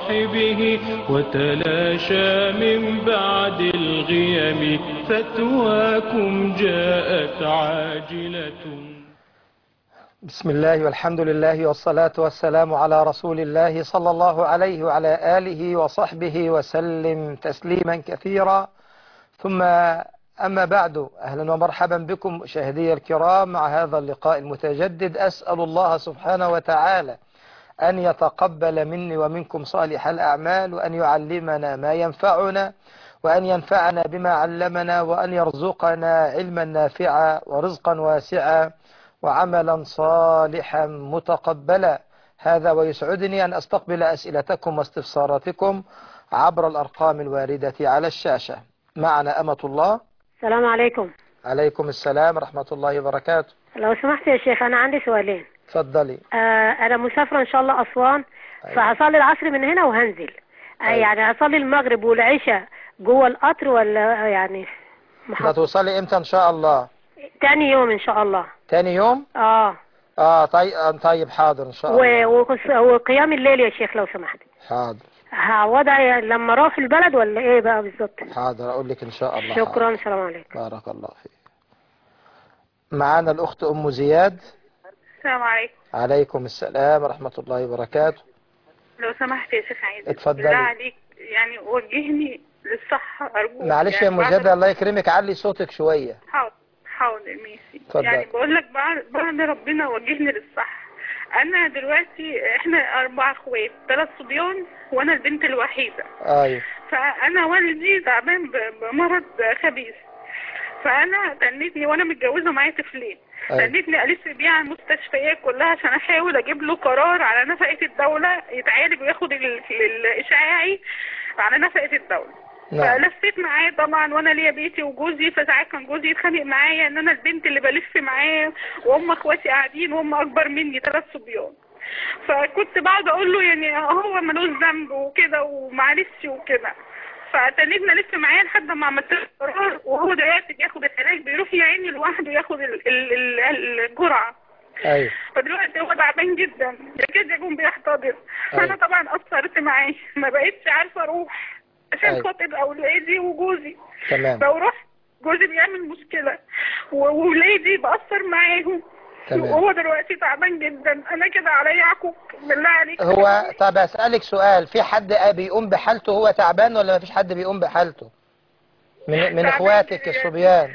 صاحبه وتلاشى من بعد الغيم فتواكم جاءت عاجلة بسم الله والحمد لله والصلاة والسلام على رسول الله صلى الله عليه وعلى آله وصحبه وسلم تسليما كثيرا ثم أما بعد أهلا ومرحبا بكم مشاهدي الكرام مع هذا اللقاء المتجدد أسأل الله سبحانه وتعالى أن يتقبل مني ومنكم صالح الأعمال وأن يعلمنا ما ينفعنا وأن ينفعنا بما علمنا وأن يرزقنا علما نافعا ورزقا واسعا وعملا صالحا متقبلا هذا ويسعدني أن أستقبل أسئلتكم واستفساراتكم عبر الأرقام الواردة على الشاشة معنا أمة الله السلام عليكم عليكم السلام ورحمة الله وبركاته لو سمحت يا شيخ أنا عندي سؤالين تفضلي آه أنا مسافرة إن شاء الله أسوان فهصلي العصر من هنا وهنزل آه أيوة. يعني هصلي المغرب والعشاء جوه القطر ولا يعني محط... هتوصلي امتى ان شاء الله تاني يوم إن شاء الله تاني يوم اه اه طيب آه، طيب حاضر ان شاء و... الله وقص- وقيام الليل يا شيخ لو سمحت حاضر هوضع لما اروح البلد ولا ايه بقى بالظبط حاضر اقول لك ان شاء الله شكرا السلام عليكم حاضر. بارك الله فيك معانا الاخت ام زياد السلام عليكم عليكم السلام ورحمة الله وبركاته لو سمحت يا شيخ عايز اتفضلي. بالله عليك يعني وجهني للصح أرجوك معلش يا يعني ام بعد- زياد الله يكرمك علي صوتك شوية حاضر حاضر ماشي اتفضل. يعني بقول لك بعد بعد ربنا وجهني للصح أنا دلوقتي إحنا أربع أخوات ثلاث صبيان وأنا البنت الوحيدة ايوه فأنا والدي تعبان ب- بمرض خبيث فأنا تنتني وأنا متجوزة معايا طفلين أيوة. تنتني ألف بيها على المستشفيات كلها عشان أحاول أجيب له قرار على نفقة الدولة يتعالج وياخد ال- ال- الإشعاعي على نفقة الدولة نعم فلفيت معاه طبعا وانا ليا بيتي وجوزي فساعات كان جوزي يتخانق معايا ان انا البنت اللي بلف معاه وهم اخواتي قاعدين وهم اكبر مني ثلاث صبيان فكنت بقعد اقول له يعني هو ملوش ذنب وكده ومعلش وكده فتنيتنا نلف معاه لحد ما عملت له قرار وهو دلوقتي بياخد العلاج بيروح يا عيني لوحده ياخد ال- ال- ال- الجرعه ايوه فدلوقتي هو تعبان جدا يكاد يكون بيحتضر فانا أيوة. طبعا قصرت معاه ما بقتش عارفه اروح عشان أيوة. خاطر اولادي وجوزي تمام لو رحت جوزي بيعمل مشكله و- وولادي بقصر معاهم تمام. وهو دلوقتي تعبان جدا انا كده عليا عقوق بالله عليك هو طب اسألك سؤال في حد بيقوم بحالته هو تعبان ولا ما فيش حد بيقوم بحالته من من تعبان اخواتك يعني. الصبيان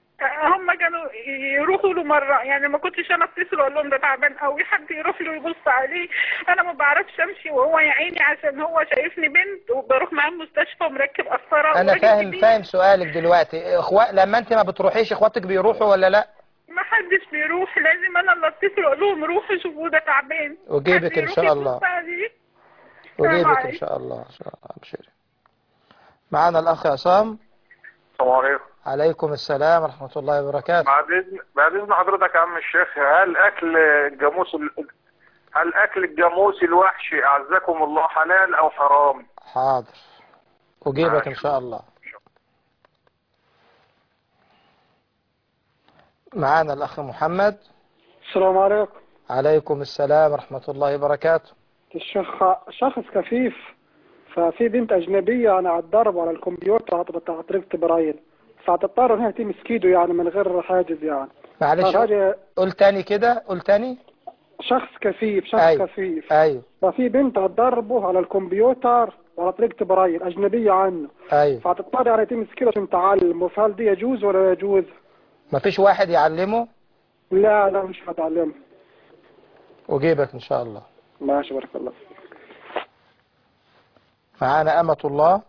هم كانوا يروحوا له مره يعني ما كنتش انا اتصل اقول لهم ده تعبان قوي حد يروح له يبص عليه انا ما بعرفش امشي وهو يا عيني عشان هو شايفني بنت وبروح معاه المستشفى ومركب قسطره انا وراجل فاهم كبير. فاهم سؤالك دلوقتي اخوات لما انت ما بتروحيش اخواتك بيروحوا ولا لا ما حدش بيروح لازم انا اللي اتصل اقول لهم روحوا شوفوا ده تعبان وجيبك حد إن يروح شاء يبص الله. عليه. وجيبك ان عليكم. شاء الله ان شاء الله ابشري معانا الاخ عصام السلام عليكم عليكم السلام ورحمة الله وبركاته بعد اذن بعد اذن حضرتك يا عم الشيخ هل اكل الجاموس ال- هل اكل الجاموس الوحشي اعزكم الله حلال او حرام؟ حاضر أجيبك ماشي. إن شاء الله معانا الأخ محمد السلام عليكم عليكم السلام ورحمة الله وبركاته الشيخ شخص كفيف ففي بنت أجنبية أنا على الضرب على الكمبيوتر عن طريقة برايل فهتضطر إنها تمسك ايده يعني من غير حاجز يعني معلش فهذه قول تاني كده قول تاني شخص كفيف شخص أيوة. كفيف أيوه ففي بنت هتضربه على الكمبيوتر وعلى طريقة برايل أجنبية عنه أيوه فهتضطر يعني تمسك ايده عشان تعلمه فهل دي يجوز ولا يجوز؟ مفيش واحد يعلمه لا لا مش هتعلمه أجيبك إن شاء الله ماشي بارك الله فيك معانا أمة الله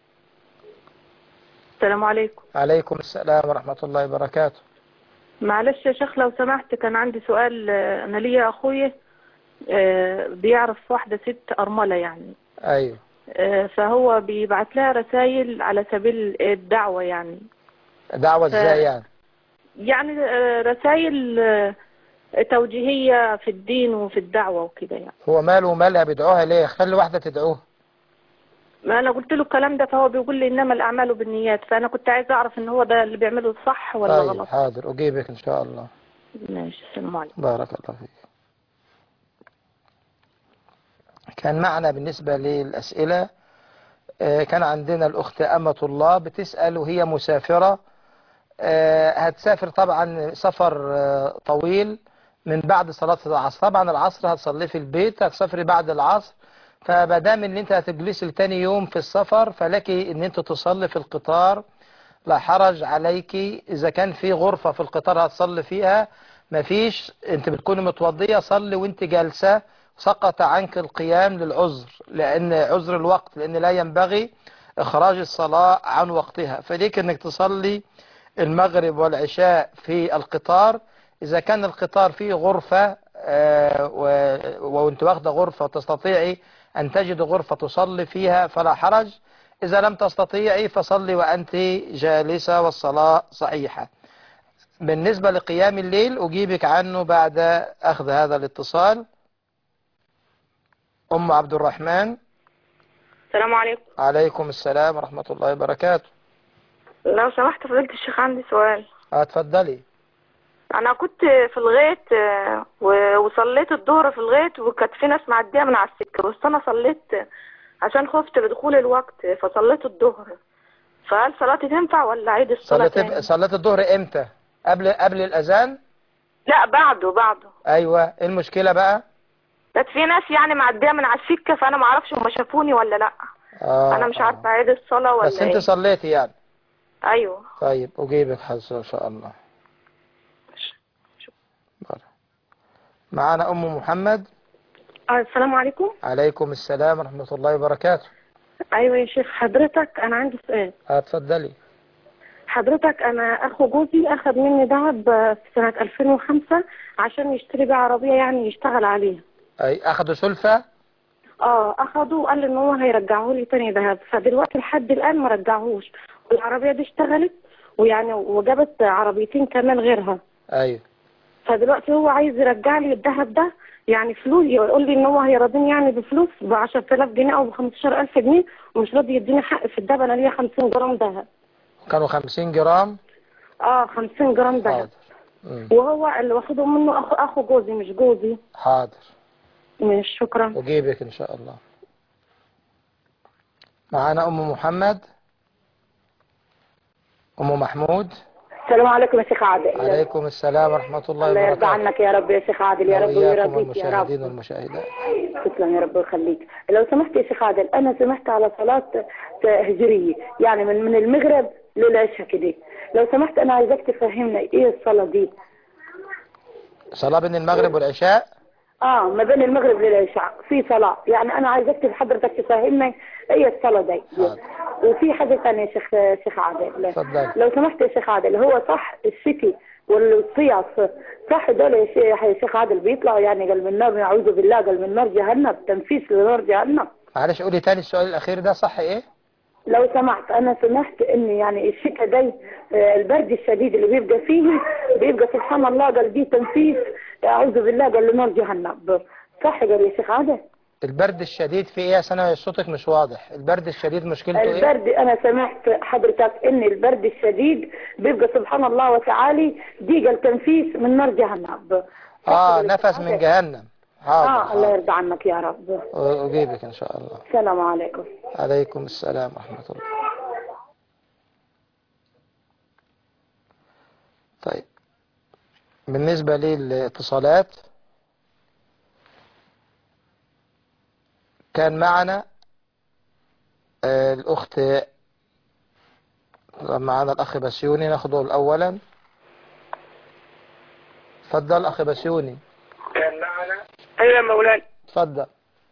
السلام عليكم عليكم السلام ورحمة الله وبركاته معلش يا شيخ لو سمحت كان عندي سؤال آه، انا ليا اخويا آه، بيعرف واحدة ست ارملة يعني أيوه آه، فهو بيبعت لها رسائل على سبيل الدعوة يعني دعوة إزاي يعني يعني آه، رسائل آه، توجيهية في الدين وفي الدعوة وكده يعني هو ماله ومالها بيدعوها ليه خلي واحدة تدعوها ما انا قلت له الكلام ده فهو بيقول لي انما الاعمال بالنيات فانا كنت عايز اعرف ان هو ده اللي بيعمله صح ولا طيب غلط حاضر أجيبك إن شاء الله ماشي السلام عليكم بارك الله فيك كان معنا بالنسبة للأسئلة آه، كان عندنا الأخت أمة الله بتسأل وهي مسافرة آه، هتسافر طبعا سفر آه، طويل من بعد صلاة العصر طبعا العصر هتصلي في البيت هتسافري بعد العصر فمادام ان انت هتجلسي لتاني يوم في السفر فلك ان انت تصلي في القطار لا حرج عليك اذا كان في غرفة في القطار هتصلي فيها مفيش انت بتكوني متوضية صلي وانت جالسة سقط عنك القيام للعذر لان عذر الوقت لان لا ينبغي اخراج الصلاة عن وقتها فليك انك تصلي المغرب والعشاء في القطار اذا كان القطار فيه غرفة آه، و- وانت واخدة غرفة وتستطيعي ان تجد غرفة تصلي فيها فلا حرج اذا لم تستطيعي فصلي وانت جالسة والصلاة صحيحة بالنسبة لقيام الليل أجيبك عنه بعد أخذ هذا الاتصال أم عبد الرحمن السلام عليكم عليكم السلام ورحمة الله وبركاته لو سمحت فضيلة الشيخ عندي سؤال اتفضلي انا كنت في الغيط آه، و- وصليت الظهر في الغيط وكانت في ناس معديه من على السكه بس انا صليت عشان خفت لدخول الوقت فصليت الظهر فهل صلاتي تنفع ولا عيد الصلاه صليت تاني؟ صليت الظهر امتى قبل قبل الأذان لا بعده بعده أيوة إيه المشكلة بقى كانت في ناس يعني معديه من على السكه فانا ما اعرفش هم شافوني ولا لا آه انا مش آه. عارفه عيد الصلاه ولا بس أنت ايه صليتي يعني ايوه طيب أجيبك حاضر إن شاء الله بارك. معانا أم محمد السلام عليكم عليكم السلام ورحمة الله وبركاته ايوه يا شيخ حضرتك انا عندي سؤال اتفضلي حضرتك انا اخو جوزي اخذ مني ذهب في سنة 2005 عشان يشتري بيه عربية يعني يشتغل عليها أي أخذوا سلفة اه اخده وقال لي ان هو هيرجعه لي تاني ذهب فدلوقتي لحد الان ما رجعهوش والعربية دي اشتغلت ويعني وجابت عربيتين كمان غيرها أيوة فدلوقتي هو عايز يرجع لي الذهب ده يعني فلوس يقول لي ان هو هيراضيني يعني بفلوس ب 10000 جنيه او ب 15000 جنيه ومش راضي يديني حق في الذهب انا ليا 50 جرام ذهب كانوا 50 جرام اه 50 جرام ذهب حاضر مم. وهو اللي واخدهم منه اخو اخو جوزي مش جوزي حاضر مش شكرا أجيبك إن شاء الله معانا أم محمد أم محمود السلام عليكم يا شيخ عادل عليكم السلام ورحمة الله الله يرضى وبركاته عنك يا رب يا شيخ عادل يا رب وإياكم ويرضيك يا والمشاهدين رب والمشاهدات تسلم يا رب ويخليك لو سمحت يا شيخ عادل انا سمحت على صلاة هجرية يعني من من المغرب للعشاء كده لو سمحت انا عايزاك تفهمنا ايه الصلاة دي صلاة بين المغرب والعشاء اه ما بين المغرب للعشاء في صلاة يعني انا عايزاك حضرتك تفهمنا ايه الصلاة دي حاضر. وفي حاجة ثانية يا شيخ شيخ عادل اتفضلي. لو سمحت يا شيخ عادل هو صح الشتي والصياص صح دول يا شيخ يا شيخ عادل بيطلعوا يعني قال من النار نعوذ بالله قال من نار جهنم تنفيس لنار جهنم معلش قولي تاني السؤال الأخير ده صح إيه؟ لو سمحت انا سمعت ان يعني الشتاء ده آه، البرد الشديد اللي بيبقى فيه بيبقى سبحان الله قال دي تنفيس اعوذ بالله قال لنار جهنم صح قال يا شيخ عادل البرد الشديد في إيه يا سنة صوتك مش واضح البرد الشديد مشكلته إيه؟ البرد انا سمعت حضرتك ان البرد الشديد بيبقى سبحان الله وتعالى دي قال تنفيس من نار جهنم آه نفس من جهنم حاضر اه الله حاضر. يرضى عنك يا رب أجيبك إن شاء الله السلام عليكم عليكم السلام ورحمة الله طيب بالنسبة للاتصالات كان معنا آه، الأخت معنا الأخ بسيوني ناخده الأولا تفضل أخ بسيوني ايوه يا مولانا تفضل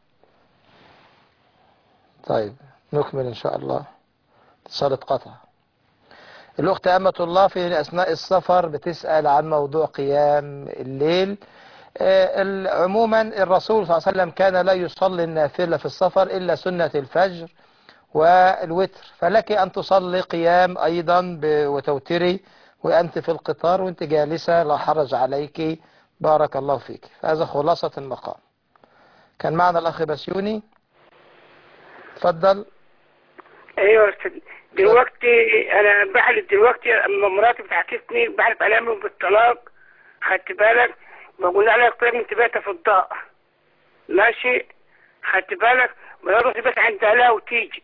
طيب نكمل إن شاء الله اتصال قطع الأخت أمة الله في أثناء السفر بتسأل عن موضوع قيام الليل آه، ال- عموما الرسول صلى الله عليه وسلم كان لا يصلي النافلة في السفر إلا سنة الفجر والوتر فلك أن تصلي قيام أيضا ب- وتوتري وأنت في القطار وأنت جالسة لا حرج عليك بارك الله فيك هذا خلاصة المقام كان معنا الأخ بسيوني تفضل ايوه يا استاذ دلوقتي انا بحلف دلوقتي اما مراتي بتعكسني بحلف عليها بالطلاق خدت بالك بقول لها اقترب من تباتها في الضاء ماشي خدت بالك مراتي تبات عند اهلها وتيجي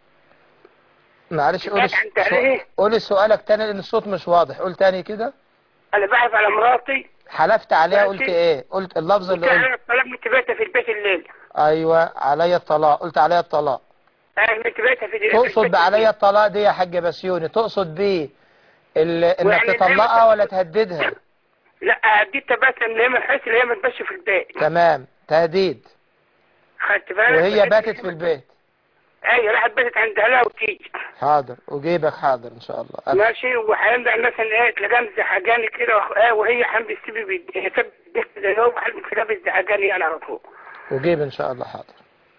معلش قولي بات عند اهلها سو... ايه قولي سؤالك تاني لان الصوت مش واضح قول تاني كده انا بحلف على مراتي حلفت عليها ماشي. قلت ايه قلت اللفظ اللي قلت قلت عليها الطلاق انت بايته في البيت الليل ايوه عليا الطلاق قلت عليا الطلاق انا انت بايته في في تقصد البيت بعليا الليل. الطلاق دي يا حاج بسيوني تقصد بيه ال... انك ويعني تطلقها دايما- ولا تهددها لا دي تبات ان هي ما تحس ان هي ما تبش في البيت تمام تهديد خدت بالك وهي بحس باتت إن في هي- البيت ايوه راحت باتت عند اهلها وتيجي حاضر اجيبك حاضر ان شاء الله أبقى. ماشي وهيرجع مثلا ايه تلاقيها مزعجاني كده وخ- آه، وهي حمد السيبي بيد- هي سبت الضحك ده يوم حمد تلاقيها مزعجاني انا على طول اجيب ان شاء الله حاضر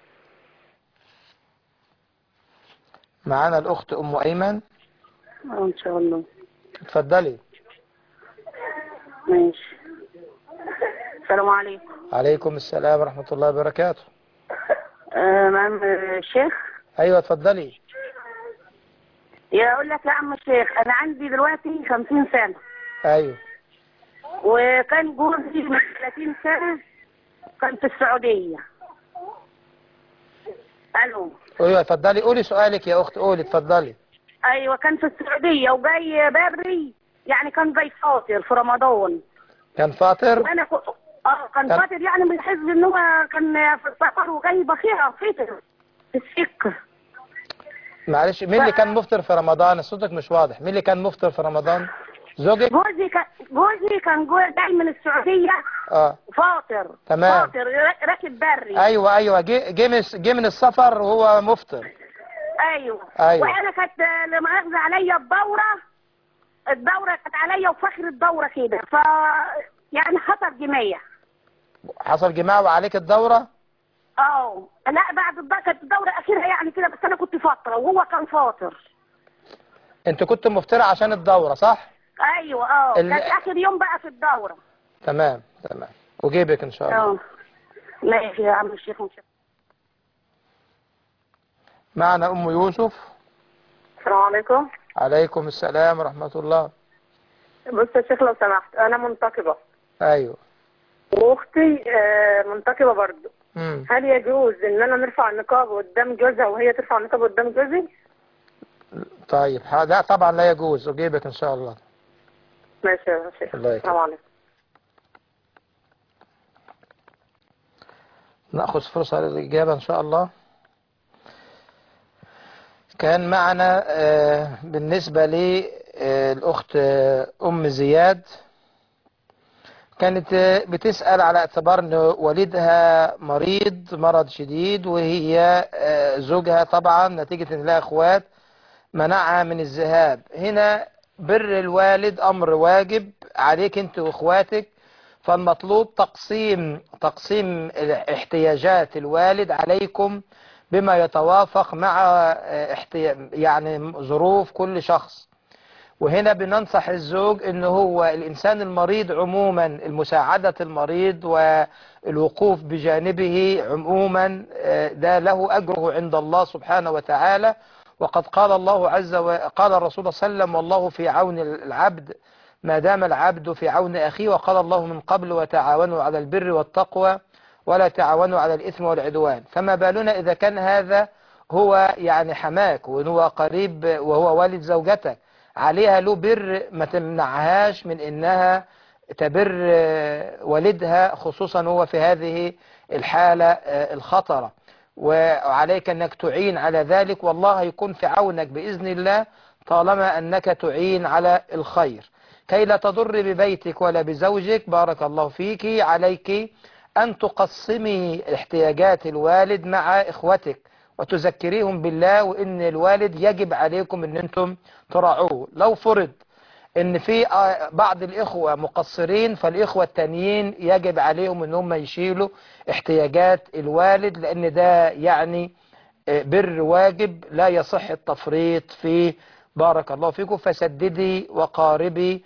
معانا الاخت ام ايمن اه ان شاء الله اتفضلي ماشي السلام عليكم عليكم السلام ورحمة الله وبركاته آه مام الشيخ ايوه اتفضلي يا اقول لك يا عم الشيخ انا عندي دلوقتي 50 سنه ايوه وكان جوزي من 30 سنه كان في السعوديه الو ايوه اتفضلي قولي سؤالك يا اخت قولي اتفضلي ايوه كان في السعوديه وجاي بري يعني كان جاي فاطر في رمضان كان فاطر وانا كنت اه كان كان- فاطر يعني من حزب ان هو كان في السفر وجاي بخير فطر في السكه معلش مين اللي كان مفطر في رمضان صوتك مش واضح مين اللي كان مفطر في رمضان زوجك جوزي كان جوزي كان جو- جاي من السعوديه اه فاطر تمام. فاطر را- راكب بري ايوه ايوه جه جه من جه من السفر وهو مفطر ايوه أيوة. وانا كانت لما اخذ عليا الدوره الدوره كانت عليا وفخر الدوره كده ف يعني حصل جميع حصل جماع وعليك الدورة اه لا بعد الدوره كانت الدوره اخرها يعني كده بس انا كنت فتره وهو كان فاطر انت كنت مفطرة عشان الدورة صح ايوه اه ال- كانت اخر يوم بقى في الدوره تمام تمام وجيبك ان شاء الله اه ماشي يا عم الشيخ مش معنا ام يوسف السلام عليكم عليكم السلام ورحمة الله بص يا شيخ لو سمحت انا منتقبه ايوه واختي آه، منتقبه برضه مم. هل يجوز ان انا نرفع النقاب قدام جوزها وهي ترفع النقاب قدام جوزي طيب ها- لا طبعا لا يجوز اجيبك ان شاء الله ماشي يا شيخ الله يكرمك. السلام عليكم نأخذ فرصة للإجابة إن شاء الله كان معنا آه، بالنسبة للأخت أم زياد كانت آه، بتسأل على اعتبار أن والدها مريض مرض شديد وهي آه، زوجها طبعا نتيجة أن لها أخوات منعها من الذهاب هنا بر الوالد أمر واجب عليك أنت وإخواتك فالمطلوب تقسيم تقسيم احتياجات الوالد عليكم بما يتوافق مع اه، احتيا يعني ظروف كل شخص وهنا بننصح الزوج ان هو الانسان المريض عموما المساعدة المريض والوقوف بجانبه عموما اه، ده له اجره عند الله سبحانه وتعالى وقد قال الله عز وقال الرسول صلى الله عليه وسلم والله في عون العبد ما دام العبد في عون أخيه وقال الله من قبل وتعاونوا على البر والتقوى ولا تعاونوا على الإثم والعدوان فما بالنا إذا كان هذا هو يعني حماك وهو قريب وهو والد زوجتك عليها له بر ما تمنعهاش من إنها تبر والدها خصوصا هو في هذه الحالة الخطرة وعليك أنك تعين على ذلك والله يكون في عونك بإذن الله طالما أنك تعين على الخير كي لا تضر ببيتك ولا بزوجك بارك الله فيك عليك أن تقسمي احتياجات الوالد مع إخوتك وتذكريهم بالله وإن الوالد يجب عليكم أن أنتم تراعوه لو فرض ان في آه، بعض الاخوة مقصرين فالاخوة التانيين يجب عليهم ان هم يشيلوا احتياجات الوالد لان ده يعني آه، بر واجب لا يصح التفريط فيه بارك الله فيكم فسددي وقاربي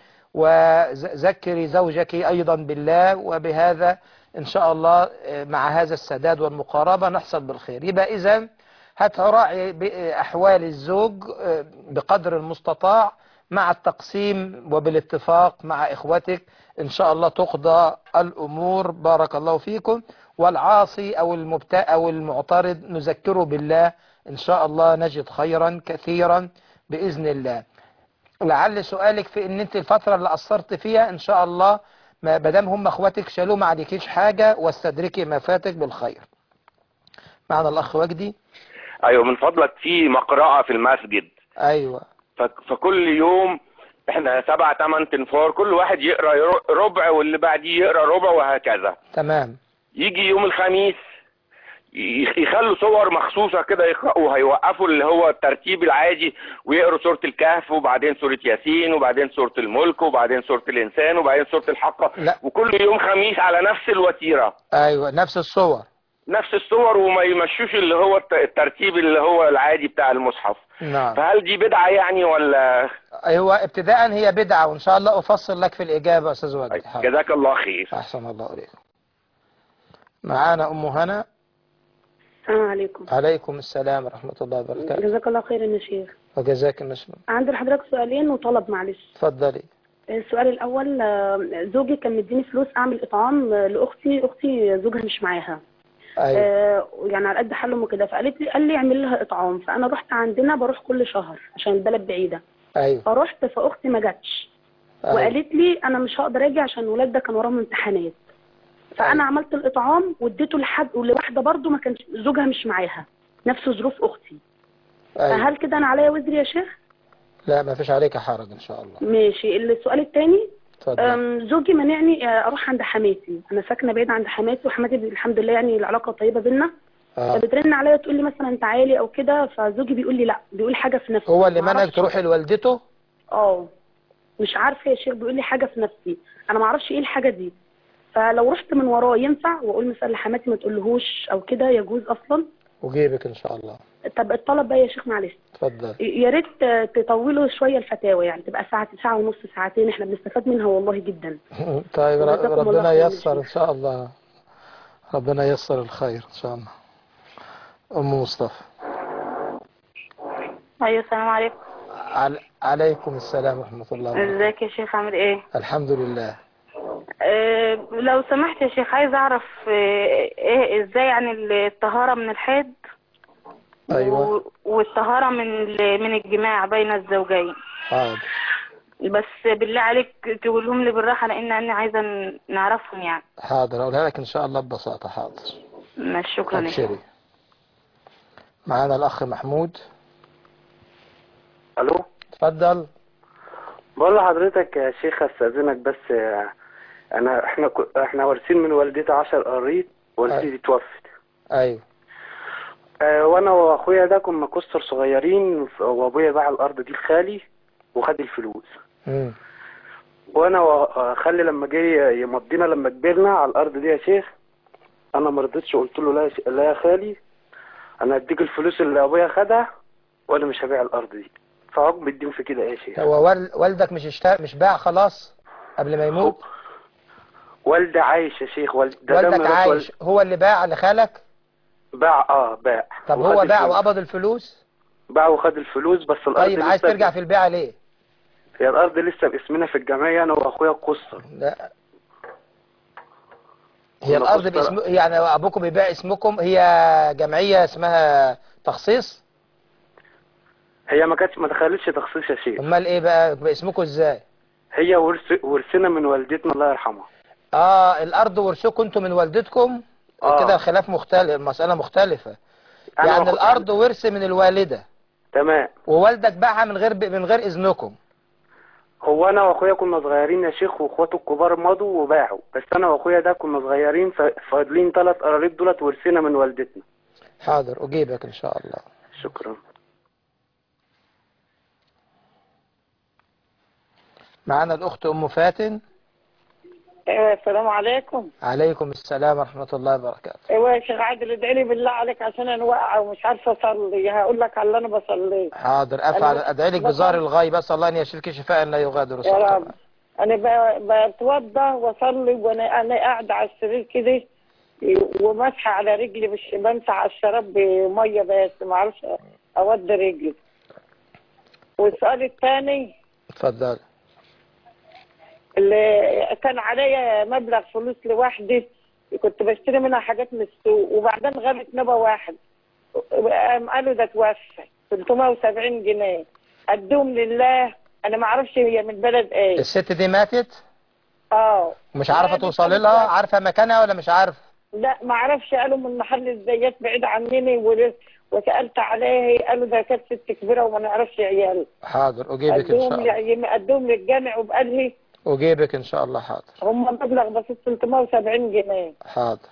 وذكري زوجك ايضا بالله وبهذا ان شاء الله آه، مع هذا السداد والمقاربة نحصل بالخير يبقى اذا هتراعي بأحوال الزوج آه، بقدر المستطاع مع التقسيم وبالاتفاق مع إخوتك إن شاء الله تقضى الأمور بارك الله فيكم والعاصي أو المبتاء أو المعترض نذكره بالله إن شاء الله نجد خيرا كثيرا بإذن الله لعل سؤالك في ان انت الفترة اللي قصرت فيها ان شاء الله ما بدام هم اخواتك شالوه ما عليكيش حاجة واستدركي ما فاتك بالخير معنا الاخ وجدي ايوه من فضلك في مقرأة في المسجد ايوه ف- فكل يوم احنا سبع تمن تنفار كل واحد يقرا ير- ربع واللي بعديه يقرا ربع وهكذا تمام يجي يوم الخميس ي- يخلوا صور مخصوصة كده يقرأوا هيوقفوا اللي هو الترتيب العادي ويقروا سورة الكهف وبعدين سورة ياسين وبعدين سورة الملك وبعدين سورة الإنسان وبعدين سورة الحقة لا. وكل يوم خميس على نفس الوتيرة ايوه نفس الصور نفس الصور وما يمشوش اللي هو الت- الترتيب اللي هو العادي بتاع المصحف نعم فهل دي بدعة يعني ولا ايوه ابتداء هي بدعة وان شاء الله افصل لك في الاجابة يا استاذ وجدي حاضر. جزاك الله خير احسن الله اليكم معانا ام هنا السلام عليكم عليكم السلام ورحمة الله وبركاته جزاك الله خيرا يا شيخ وجزاك النسمة عندي لحضرتك سؤالين وطلب معلش اتفضلي السؤال الأول آه، زوجي كان مديني فلوس أعمل إطعام آه، لأختي أختي زوجها مش معاها ايوه آه، يعني على قد حالهم وكده فقالت لي قال لي اعمل لها إطعام فأنا رحت عندنا بروح كل شهر عشان البلد بعيدة ايوه فرحت فأختي ما جاتش أيوة. وقالت لي أنا مش هقدر أجي عشان الولاد ده كان وراهم امتحانات فأنا عملت الإطعام واديته لحد ولواحدة برضو ما كانش زوجها مش معاها نفس ظروف أختي أيوة. فهل كده أنا عليا وزر يا شيخ؟ لا ما فيش عليك حرج ان شاء الله ماشي السؤال الثاني اتفضل زوجي منعني آه، اروح عند حماتي انا ساكنه بعيد عند حماتي وحماتي الحمد لله يعني العلاقه طيبه بينا آه. فبترن عليا تقول لي مثلا تعالي او كده فزوجي بيقول لي لا بيقول حاجه في نفسي هو اللي ما منعك أعرفش. تروحي لوالدته اه مش عارفه يا شيخ بيقول لي حاجه في نفسي انا ما اعرفش ايه الحاجه دي فلو رحت من وراه ينفع واقول مثلا لحماتي ما تقولهوش او كده يجوز اصلا وجيبك ان شاء الله طب الطلب بقى يا شيخ معلش اتفضل يا ريت آه، تطولوا شويه الفتاوى يعني تبقى ساعه ساعه ونص ساعتين احنا بنستفاد منها والله جدا طيب ر- جزاكم الله ربنا خير يا ييسر ان شاء الله ربنا ييسر الخير ان شاء الله ام مصطفى ايوه السلام عليكم عل... عليكم السلام ورحمة الله وبركاته ازيك يا شيخ عامل ايه الحمد لله أه لو سمحت يا شيخ عايز اعرف آه، ايه ازاي يعني الطهارة من الحيض ايوه و- والطهارة من ال- من الجماع بين الزوجين حاضر بس بالله عليك تقولهم لي بالراحة لان انا عايزة ن- نعرفهم يعني حاضر اقولها لك ان شاء الله ببساطة حاضر ماشي شكرا يا شيخ ابشري معانا الاخ محمود الو اتفضل بقول لحضرتك يا شيخ استاذنك بس آه، انا احنا ك- احنا وارثين من والدتي 10 قريط والدتي توفت ايوه آه، وانا واخويا ده كنا كستر صغيرين ف- وابويا باع الارض دي لخالي وخد الفلوس مم. وانا وخالي لما جه يمضينا لما كبرنا على الارض دي يا شيخ انا ما رضيتش قلت له لا يا ش- لا يا خالي انا هديك الفلوس اللي ابويا خدها وانا مش هبيع الارض دي فحكم الدين في كده ايه يا شيخ هو وال... والدك مش اشتاق مش باع خلاص قبل ما يموت والدي عايش يا شيخ والد ده ده والدك ميراث عايش هو اللي باع لخالك باع اه باع طب وخد هو باع الفلوس. وقبض الفلوس باع وخد الفلوس بس الارض طيب عايز لسه- ترجع في البيعة ليه هي الارض لسه باسمنا في الجمعيه انا واخويا القصه لا هي كنا الارض قصة- باسم يعني ابوكم بيبيع اسمكم هي جمعية اسمها تخصيص هي ما كانتش ما دخلتش تخصيص يا شيخ امال ايه بقى باسمكم ازاي هي ورث ورثنا من والدتنا الله يرحمها اه الارض ورثكم انتم من والدتكم آه. كده الخلاف مختلف المسألة مختلفة أنا يعني وأخو- الارض ورث من الوالدة تمام ووالدك باعها من غير من غير اذنكم هو انا واخويا كنا صغيرين يا شيخ واخواته الكبار مضوا وباعوا بس انا واخويا ده كنا صغيرين ف- فاضلين ثلاث قراريط دولت ورثنا من والدتنا حاضر اجيبك ان شاء الله شكرا معانا الاخت ام فاتن ايوه السلام عليكم عليكم السلام ورحمة الله وبركاته ايوه يا شيخ عادل ادعي لي بالله عليك عشان انا واقعه ومش عارفه اصلي هقول لك على اللي انا بصليه حاضر افعل أنا- ادعي لك بظهر الغيب اسال الله ان يشفيك شفاء لا يغادر يا سقما رب انا ب- بتوضى واصلي وانا انا قاعده على السرير كده ومسح على رجلي مش بمسح على الشراب بميه بس ما اعرفش اودي رجلي والسؤال الثاني اتفضل اللي كان عليا مبلغ فلوس لوحدي كنت بشتري منها حاجات من السوق وبعدين غابت نبا واحد قام قالوا ده توفى 370 جنيه ادوهم لله انا ما اعرفش هي من بلد ايه الست دي ماتت اه مش عارفة ماتت توصلي لها عارفة مكانها ولا مش عارفة لا ما اعرفش قالوا من محل الزيات بعيد عنني و- وسالت عليه قالوا ده كانت ست كبيره وما نعرفش عيال حاضر أجيبك إن شاء ادوهم الله ل- ادوهم للجامع وبقالي أجيبك إن شاء الله حاضر هم مبلغ بس 370 جنيه حاضر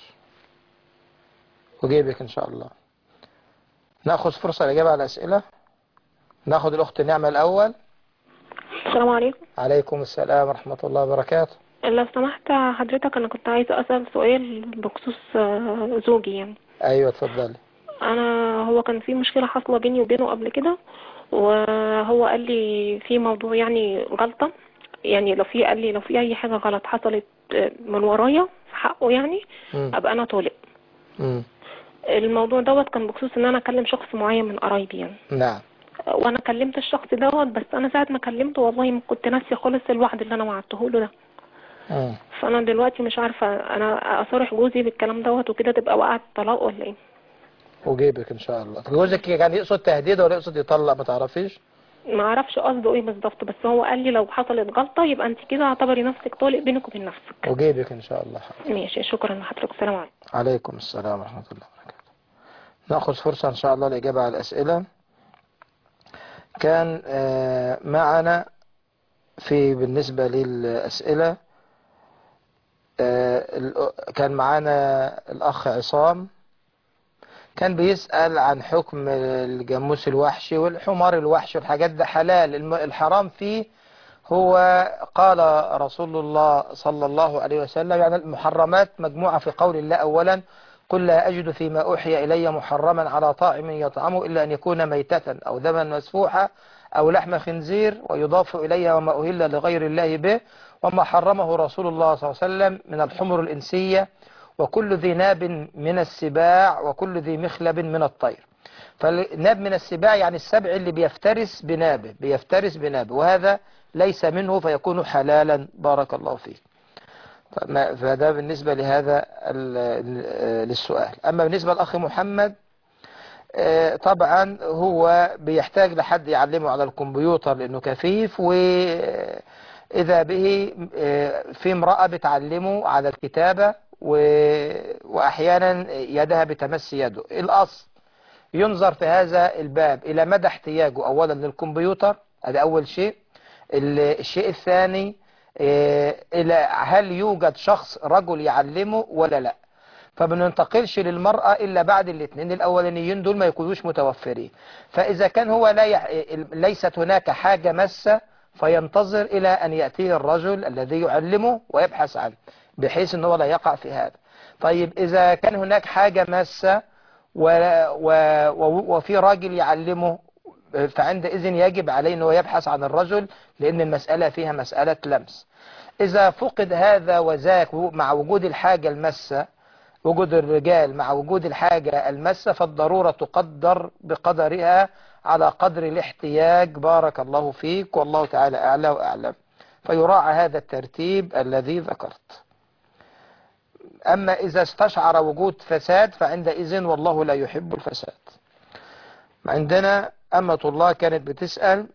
أجيبك إن شاء الله نأخذ فرصة الإجابة على الأسئلة نأخذ الأخت نعمة الأول السلام عليكم عليكم السلام ورحمة الله وبركاته لو سمحت حضرتك انا كنت عايزه اسال سؤال بخصوص آه، زوجي يعني أيوة اتفضلي انا هو كان في مشكله حاصله بيني وبينه قبل كده وهو قال لي في موضوع يعني غلطه يعني لو في قال لي لو في اي حاجه غلط حصلت آه، من ورايا في حقه يعني مم. ابقى انا طالق مم. الموضوع دوت كان بخصوص ان انا اكلم شخص معين من قرايبي يعني نعم وانا كلمت الشخص دوت بس انا ساعه ما كلمته والله ما كنت ناسيه خالص الوعد اللي انا وعدته له ده مم. فانا دلوقتي مش عارفه انا اصارح جوزي بالكلام دوت وكده تبقى وقعت طلاق ولا ايه أجيبك إن شاء الله جوزك كان يقصد تهديد ولا يقصد يطلق ما تعرفيش ما اعرفش قصده ايه بالظبط بس هو قال لي لو حصلت غلطه يبقى انت كده اعتبري نفسك طالق بينك وبين نفسك أجيبك إن شاء الله حاضر ماشي شكرا لحضرتك السلام عليكم عليكم السلام ورحمة الله وبركاته نأخذ فرصة إن شاء الله الإجابة على الأسئلة كان آه، معنا في بالنسبة للأسئلة آه، الأ- كان معنا الأخ عصام كان بيسأل عن حكم الجاموس الوحشي والحمار الوحشي والحاجات ده حلال الم- الحرام فيه هو قال رسول الله صلى الله عليه وسلم يعني المحرمات مجموعة في قول الله أولا قل لا أجد فيما أوحي إلي محرما على طاعم يطعمه إلا أن يكون ميتة أو دما مسفوحا أو لحم خنزير ويضاف إلي وما أهل لغير الله به وما حرمه رسول الله صلى الله عليه وسلم من الحمر الإنسية وكل ذي ناب من السباع وكل ذي مخلب من الطير فالناب من السباع يعني السبع اللي بيفترس بنابه بيفترس بنابه وهذا ليس منه فيكون حلالا بارك الله فيك فما- فده بالنسبة لهذا ال- للسؤال أما بالنسبة للأخ محمد آه، طبعا هو بيحتاج لحد يعلمه على الكمبيوتر لأنه كفيف وإذا به آه، في امرأة بتعلمه على الكتابة و- وأحيانا يدها بتمس يده الأصل ينظر في هذا الباب إلى مدى احتياجه أولا للكمبيوتر هذا أول شيء ال- الشيء الثاني آه، إلى هل يوجد شخص رجل يعلمه ولا لا فما ننتقلش للمرأة إلا بعد الاثنين الأولانيين دول ما يكونوش متوفرين فإذا كان هو لا يح... ليست هناك حاجة مسة فينتظر إلى أن يأتيه الرجل الذي يعلمه ويبحث عنه بحيث أنه لا يقع في هذا طيب إذا كان هناك حاجة مسة و... و... و... وفي راجل يعلمه فعندئذ يجب عليه أنه يبحث عن الرجل لأن المسألة فيها مسألة لمس إذا فقد هذا وذاك مع وجود الحاجة المسة وجود الرجال مع وجود الحاجة المسة فالضرورة تقدر بقدرها على قدر الاحتياج بارك الله فيك والله تعالى أعلى وأعلم فيراعى هذا الترتيب الذي ذكرت أما إذا استشعر وجود فساد فعندئذ والله لا يحب الفساد عندنا أمة الله كانت بتسأل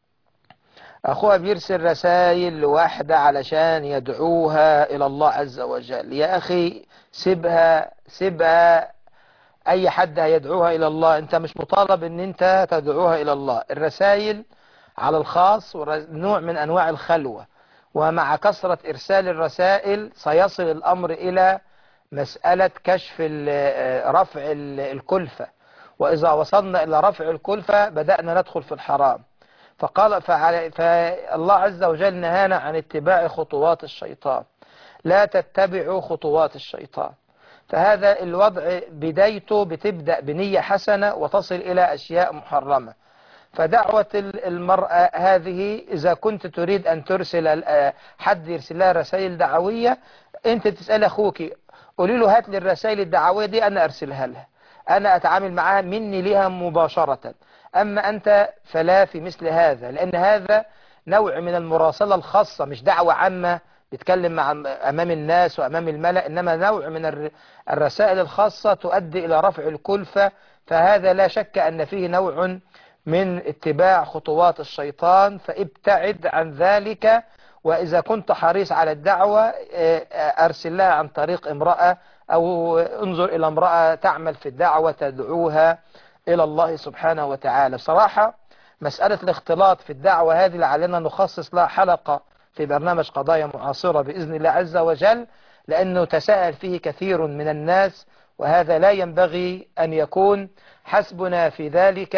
أخوها بيرسل رسائل لواحدة علشان يدعوها إلى الله عز وجل يا أخي سيبها سيبها أي حد هيدعوها إلى الله أنت مش مطالب أن أنت تدعوها إلى الله الرسائل على الخاص نوع من أنواع الخلوة ومع كثرة إرسال الرسائل سيصل الأمر إلى مسألة كشف ال- رفع ال- الكلفة وإذا وصلنا إلى رفع الكلفة بدأنا ندخل في الحرام فقال فعلى فالله عز وجل نهانا عن اتباع خطوات الشيطان لا تتبعوا خطوات الشيطان فهذا الوضع بدايته بتبدأ بنية حسنة وتصل إلى أشياء محرمة فدعوة ال- المرأة هذه إذا كنت تريد أن ترسل ال- حد يرسل لها رسائل دعوية أنت تسأل أخوك قولي له هات لي الرسائل الدعوية دي أنا أرسلها لها أنا أتعامل معها مني لها مباشرة أما أنت فلا في مثل هذا لأن هذا نوع من المراسلة الخاصة مش دعوة عامة بيتكلم مع أمام الناس وأمام الملأ إنما نوع من الر- الرسائل الخاصة تؤدي إلى رفع الكلفة فهذا لا شك أن فيه نوع من اتباع خطوات الشيطان فابتعد عن ذلك وإذا كنت حريص على الدعوة آه، آه، أرسل لها عن طريق امرأة أو انظر إلى امرأة تعمل في الدعوة تدعوها إلى الله سبحانه وتعالى صراحة مسألة الاختلاط في الدعوة هذه لعلنا نخصص لها حلقة في برنامج قضايا معاصرة بإذن الله عز وجل لأنه تساءل فيه كثير من الناس وهذا لا ينبغي أن يكون حسبنا في ذلك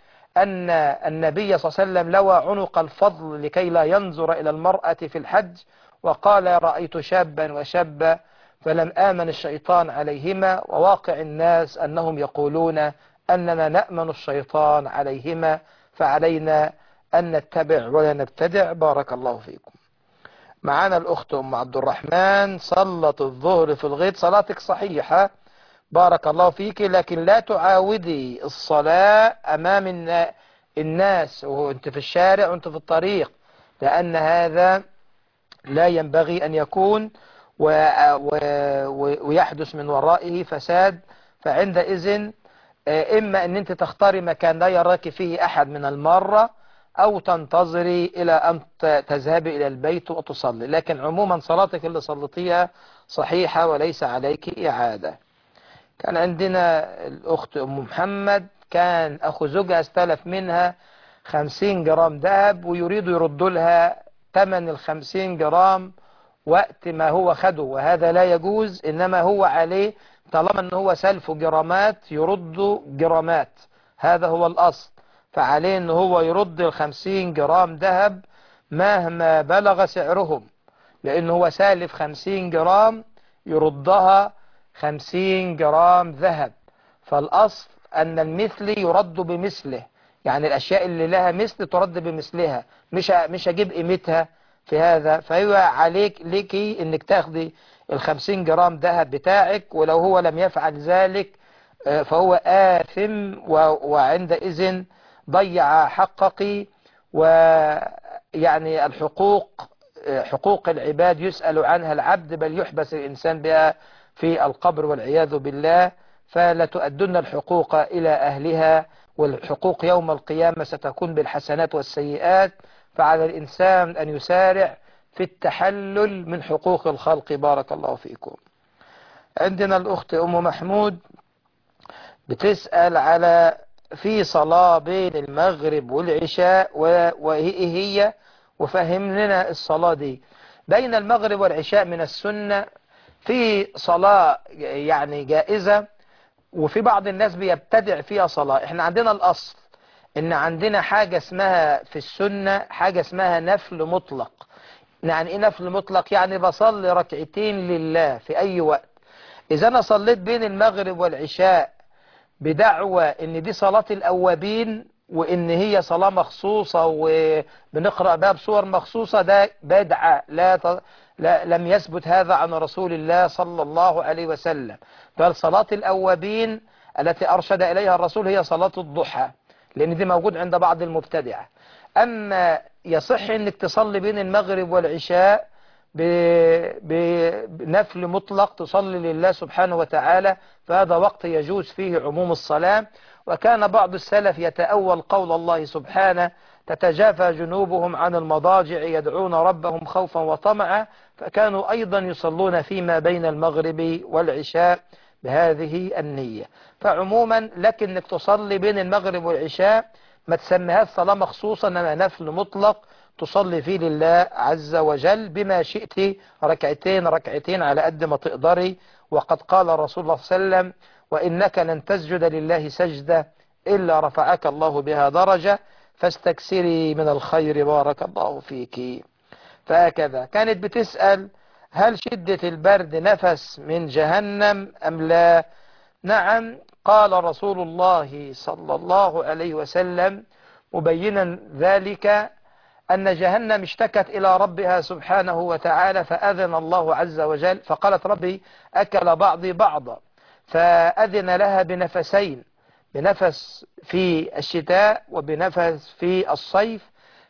أن النبي صلى الله عليه وسلم لوى عنق الفضل لكي لا ينظر إلى المرأة في الحج وقال رأيت شابا وشابا فلم آمن الشيطان عليهما وواقع الناس أنهم يقولون أننا نأمن الشيطان عليهما فعلينا أن نتبع ولا نبتدع بارك الله فيكم معانا الأخت أم عبد الرحمن صلت الظهر في الغيط صلاتك صحيحة بارك الله فيك لكن لا تعاودي الصلاة أمام النا- الناس وانت في الشارع وانت في الطريق لأن هذا لا ينبغي أن يكون و... و... و... ويحدث من ورائه فساد فعندئذ آه، إما أن أنت تختاري مكان لا يراك فيه أحد من المرة أو تنتظري إلى أن ت- تذهبي إلى البيت وتصلي لكن عموما صلاتك اللي صليتيها صحيحة وليس عليك إعادة كان عندنا الأخت أم محمد كان أخو زوجها استلف منها خمسين جرام ذهب ويريد يرد لها ثمن الخمسين جرام وقت ما هو خده وهذا لا يجوز إنما هو عليه طالما أنه هو سلف جرامات يرد جرامات هذا هو الأصل فعليه أنه هو يرد الخمسين جرام ذهب مهما بلغ سعرهم لأنه هو سالف خمسين جرام يردها خمسين جرام ذهب فالأصل أن المثل يرد بمثله يعني الأشياء اللي لها مثل ترد بمثلها مش مش أجيب قيمتها في هذا فهو عليك ليكي انك تاخدي الخمسين جرام ذهب بتاعك ولو هو لم يفعل ذلك آه، فهو آثم و- وعندئذ ضيع حقك ويعني الحقوق آه، حقوق العباد يسأل عنها العبد بل يحبس الإنسان بها في القبر والعياذ بالله فلا تؤدن الحقوق إلى أهلها والحقوق يوم القيامة ستكون بالحسنات والسيئات فعلى الإنسان أن يسارع في التحلل من حقوق الخلق بارك الله فيكم عندنا الأخت أم محمود بتسأل على في صلاة بين المغرب والعشاء و- وإيه هي وفهم لنا الصلاة دي بين المغرب والعشاء من السنة في صلاة يعني جائزة وفي بعض الناس بيبتدع فيها صلاة احنا عندنا الأصل ان عندنا حاجة اسمها في السنة حاجة اسمها نفل مطلق يعني ايه نفل مطلق يعني بصلي ركعتين لله في اي وقت اذا انا صليت بين المغرب والعشاء بدعوى ان دي صلاة الاوابين وان هي صلاة مخصوصة وبنقرأ بها بصور مخصوصة ده بدعة لا, ت... لا لم يثبت هذا عن رسول الله صلى الله عليه وسلم بل صلاة الاوابين التي ارشد اليها الرسول هي صلاة الضحى لان دي موجود عند بعض المبتدعة اما يصح انك تصلي بين المغرب والعشاء ب- بنفل مطلق تصلي لله سبحانه وتعالى فهذا وقت يجوز فيه عموم الصلاة وكان بعض السلف يتأول قول الله سبحانه تتجافى جنوبهم عن المضاجع يدعون ربهم خوفا وطمعا فكانوا أيضا يصلون فيما بين المغرب والعشاء بهذه النية فعموما لك انك تصلي بين المغرب والعشاء ما تسميهاش صلاة مخصوصة انما نفل مطلق تصلي فيه لله عز وجل بما شئت ركعتين ركعتين على قد ما تقدري وقد قال رسول الله صلى الله عليه وسلم وإنك لن تسجد لله سجدة إلا رفعك الله بها درجة فاستكسري من الخير بارك الله فيك فهكذا كانت بتسأل هل شدة البرد نفس من جهنم أم لا نعم قال رسول الله صلى الله عليه وسلم مبينا ذلك أن جهنم اشتكت إلى ربها سبحانه وتعالى فأذن الله عز وجل فقالت ربي أكل بعضي بعضا فأذن لها بنفسين بنفس في الشتاء وبنفس في الصيف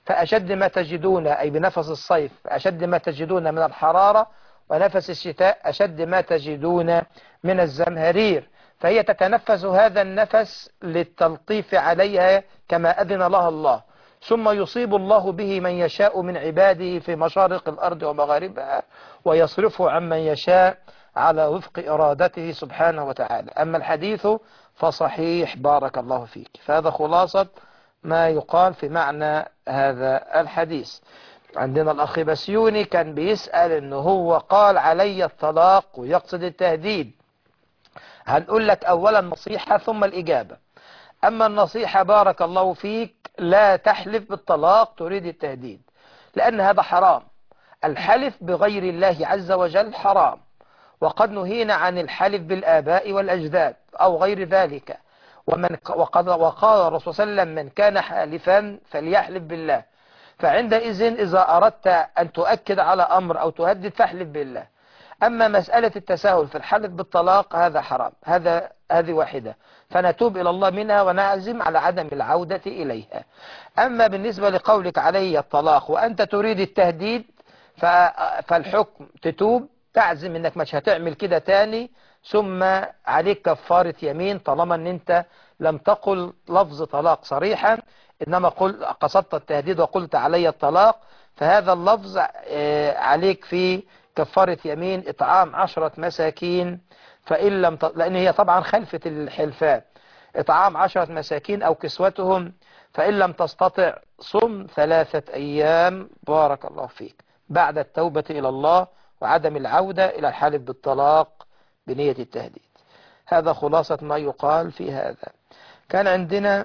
فأشد ما تجدون أي بنفس الصيف أشد ما تجدون من الحرارة ونفس الشتاء أشد ما تجدون من الزمهرير فهي تتنفس هذا النفس للتلطيف عليها كما أذن لها الله ثم يصيب الله به من يشاء من عباده في مشارق الأرض ومغاربها ويصرفه عمن يشاء على وفق إرادته سبحانه وتعالى أما الحديث فصحيح بارك الله فيك فهذا خلاصة ما يقال في معنى هذا الحديث عندنا الأخ بسيوني كان بيسأل إنه هو قال علي الطلاق ويقصد التهديد هنقول لك أولا نصيحة ثم الإجابة أما النصيحة بارك الله فيك لا تحلف بالطلاق تريد التهديد لأن هذا حرام الحلف بغير الله عز وجل حرام وقد نهينا عن الحلف بالآباء والأجداد أو غير ذلك ومن وقد وقال الرسول صلى الله عليه وسلم من كان حالفا فليحلف بالله فعندئذ إذا أردت أن تؤكد على أمر أو تهدد فاحلف بالله أما مسألة التساهل في الحلف بالطلاق هذا حرام هذا هذه واحدة فنتوب إلى الله منها ونعزم على عدم العودة إليها أما بالنسبة لقولك علي الطلاق وأنت تريد التهديد فالحكم تتوب تعزم انك مش هتعمل كده تاني ثم عليك كفارة يمين طالما ان انت لم تقل لفظ طلاق صريحا انما قل قصدت التهديد وقلت علي الطلاق فهذا اللفظ عليك في كفارة يمين اطعام عشرة مساكين فإن لم ت... لأن هي طبعا خلفة الحلفان اطعام عشرة مساكين أو كسوتهم فإن لم تستطع صم ثلاثة أيام بارك الله فيك بعد التوبة إلى الله وعدم العودة إلى الحالف بالطلاق بنية التهديد هذا خلاصة ما يقال في هذا كان عندنا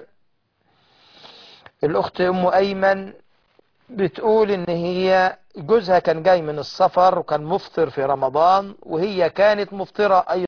الأخت أم أيمن بتقول إن هي جوزها كان جاي من السفر وكان مفطر في رمضان وهي كانت مفطرة أيضا